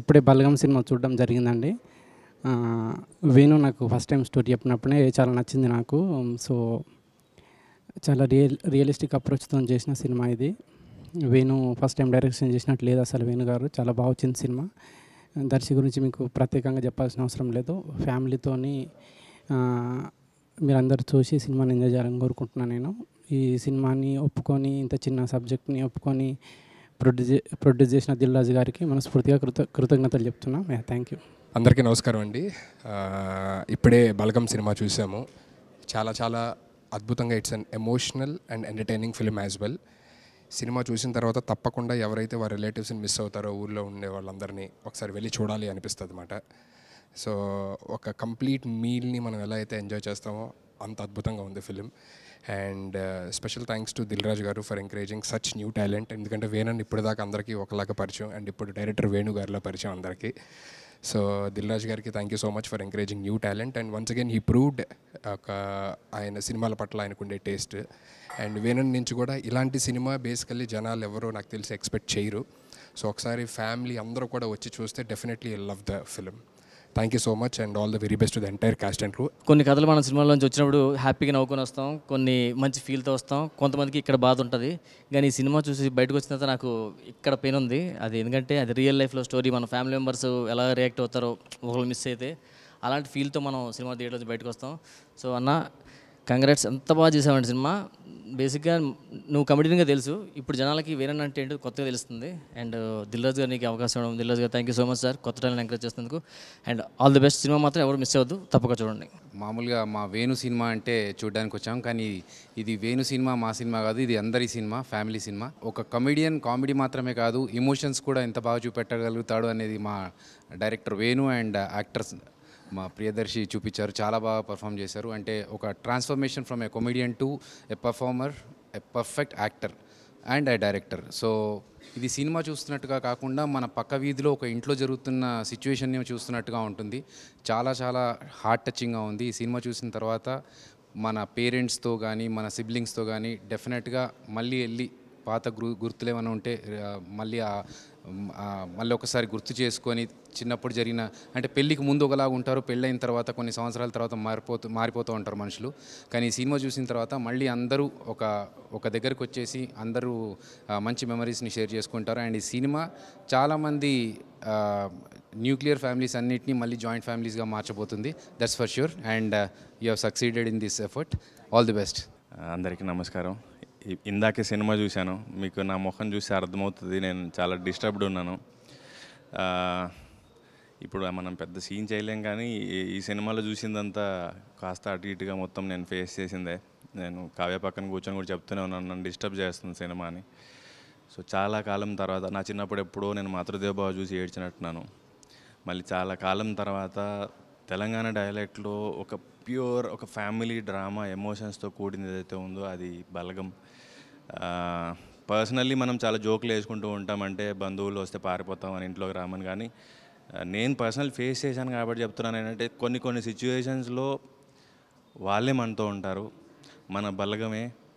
ఇప్పుడే బలగం సినిమా చూడడం జరిగిందండి ఆ, వేణు నాకు ఫస్ట్ టైం స్టోరీ చెప్పినప్పుడే చాలా నచ్చింది నాకు సో చాలా రియల్ రియలిస్టిక్ అప్రోచ్తో చేసిన సినిమా ఇది వేణు ఫస్ట్ టైం డైరెక్షన్ చేసినట్టు లేదు అసలు వేణు గారు చాలా బాగా వచ్చింది సినిమా దర్శి గురించి మీకు ప్రత్యేకంగా చెప్పాల్సిన అవసరం లేదు ఫ్యామిలీతోని ఆ, మీరందరూ చూసి సినిమాని ఎంజాయ్ చేయాలని కోరుకుంటున్నాను నేను ఈ సినిమాని ఒప్పుకొని ఇంత చిన్న సబ్జెక్ట్ని ఒప్పుకొని ప్రొడ్యూస్ ప్రొడ్యూస్ చేసిన దిల్రాజు గారికి మనస్ఫూర్తిగా కృత కృతజ్ఞతలు చెప్తున్నాం థ్యాంక్ యూ అందరికీ నమస్కారం అండి ఆ, ఇప్పుడే బలగం సినిమా చూసాము చాలా చాలా అద్భుతంగా it's an emotional and entertaining film as well cinema చూసిన తర్వాత తప్పకుండా ఎవరైతే వారి రిలేటివ్స్ని మిస్ అవుతారో ఊళ్ళో ఉండే వాళ్ళందరినీ ఒకసారి వెళ్ళి చూడాలి అనిపిస్తుంది అనమాట సో ఒక కంప్లీట్ మీల్ని మనం ఎలా అయితే ఎంజాయ్ చేస్తామో అంత అద్భుతంగా ఉంది film and special thanks to Dil Raju garu for encouraging such new talent ఎందుకంటే వేణన్ ఇప్పటిదాకా అందరికీ ఒకలాగా పరిచయం అండ్ ఇప్పుడు డైరెక్టర్ వేణు గారిలో పరిచయం అందరికీ సో దిల్ రాజు గారికి thank you so much for encouraging new talent and once again he proved ఒక ఆయన సినిమాల పట్ల ఆయనకు ఉండే టేస్ట్ అండ్ వేణన్ నుంచి కూడా ఇలాంటి సినిమా బేసికల్లీ జనాలు ఎవరో నాకు తెలిసి ఎక్స్పెక్ట్ చేయరు సో ఒకసారి ఫ్యామిలీ అందరూ కూడా వచ్చి చూస్తే definitely love the film thank you so much and all the very best to the entire cast and crew కొన్ని కథలు మనం సినిమాలో నుంచి వచ్చినప్పుడు హ్యాపీగా నవ్వుకొని వస్తాం కొన్ని మంచి ఫీల్తో వస్తాం కొంతమందికి ఇక్కడ బాధ ఉంటుంది కానీ ఈ సినిమా చూసి బయటకు వచ్చిన తర్వాత నాకు ఇక్కడ పెయిన్ ఉంది అది ఎందుకంటే అది రియల్ లైఫ్లో స్టోరీ మన ఫ్యామిలీ మెంబర్స్ ఎలా రియాక్ట్ అవుతారో ఒకళ్ళు మిస్ అయితే అలాంటి ఫీల్తో మనం సినిమా థియేటర్ నుంచి బయటకు వస్తాం సో అన్న కంగ్రాట్స్ ఎంత బాగా చేసావండి సినిమా బేసిక్గా నువ్వు కమెడీగా తెలుసు ఇప్పుడు జనాలకి వేరే అంటే ఏంటో కొత్తగా తెలుస్తుంది అండ్ దిల్రాజ్ గారు నీకు అవకాశం ఇవ్వడం Dilraj garu thank you so much sir కొత్త టాలెంట్ ఎంకరేజ్ చేసినందుకు and all the best cinema మాత్రం ఎవరు మిస్ అవ్వద్దు తప్పక చూడండి మామూలుగా మా వేణు సినిమా అంటే చూడడానికి వచ్చాం కానీ ఇది వేణు సినిమా మా సినిమా కాదు ఇది అందరి సినిమా ఫ్యామిలీ సినిమా ఒక కమెడియన్ కామెడీ మాత్రమే కాదు ఎమోషన్స్ కూడా ఎంత బాగా చూపెట్టగలుగుతాడు అనేది మా డైరెక్టర్ వేణు అండ్ యాక్టర్స్ మా ప్రియదర్శి చూపించారు చాలా బాగా పర్ఫామ్ చేశారు అంటే ఒక transformation from a comedian to a performer a perfect actor and a director so ఇది సినిమా చూస్తున్నట్టుగా కాకుండా మన పక్క వీధిలో ఒక ఇంట్లో జరుగుతున్న సిచ్యువేషన్ని చూస్తున్నట్టుగా ఉంటుంది చాలా చాలా హార్ట్ టచింగ్గా ఉంది ఈ సినిమా చూసిన తర్వాత మన పేరెంట్స్తో కానీ మన సిబ్లింగ్స్తో కానీ డెఫినెట్గా మళ్ళీ వెళ్ళి పాత గురు గుర్తులు ఏమైనా ఉంటే ఆ, మళ్ళీ ఆ- ఆ, మళ్ళీ ఒకసారి గుర్తు చేసుకొని చిన్నప్పుడు జరిగిన అంటే పెళ్ళికి ముందు ఒకలాగా ఉంటారు పెళ్ళైన తర్వాత కొన్ని సంవత్సరాల తర్వాత మారిపోతూ మారిపోతూ ఉంటారు మనుషులు కానీ ఈ సినిమా చూసిన తర్వాత మళ్ళీ అందరూ ఒక ఒక దగ్గరికి వచ్చేసి అందరూ ఆ, మంచి మెమరీస్ని షేర్ చేసుకుంటారు అండ్ ఈ సినిమా చాలామంది న్యూక్లియర్ ఫ్యామిలీస్ అన్నిటినీ మళ్ళీ జాయింట్ ఫ్యామిలీస్గా మార్చబోతుంది that's for sure and you have succeeded in this effort all the best అందరికీ నమస్కారం ఇ- ఇందాకే సినిమా చూశాను మీకు నా ముఖం చూసి అర్థమవుతుంది నేను చాలా డిస్టర్బ్డ్ ఉన్నాను ఆ, ఇప్పుడు మనం పెద్ద సీన్ చేయలేం కానీ ఈ- ఈ సినిమాలో చూసిందంతా కాస్త అటు ఇటుగా మొత్తం నేను ఫేస్ చేసిందే నేను కావ్య పక్కన కూర్చొని కూడా చెప్తూనే ఉన్నాను నన్ను డిస్టర్బ్ చేస్తుంది సినిమా అని సో చాలా కాలం తర్వాత నా చిన్నప్పుడు ఎప్పుడో నేను మాతృదేవ బావ చూసి ఏడ్చినట్టున్నాను మళ్ళీ చాలా కాలం తర్వాత తెలంగాణ డైలెక్ట్లో ఒక ప్యూర్ ఒక ఫ్యామిలీ డ్రామా ఎమోషన్స్తో కూడింది ఏదైతే ఉందో అది బలగం పర్సనల్లీ మనం చాలా జోకులు వేసుకుంటూ ఉంటామంటే బంధువులు వస్తే పారిపోతాం అని ఇంట్లోకి రామని కానీ ఆ, నేను పర్సనల్ ఫేస్ చేశాను కాబట్టి చెప్తున్నాను ఏంటంటే కొన్ని కొన్ని సిచ్యువేషన్స్లో వాళ్ళే మనతో ఉంటారు మన బలగమే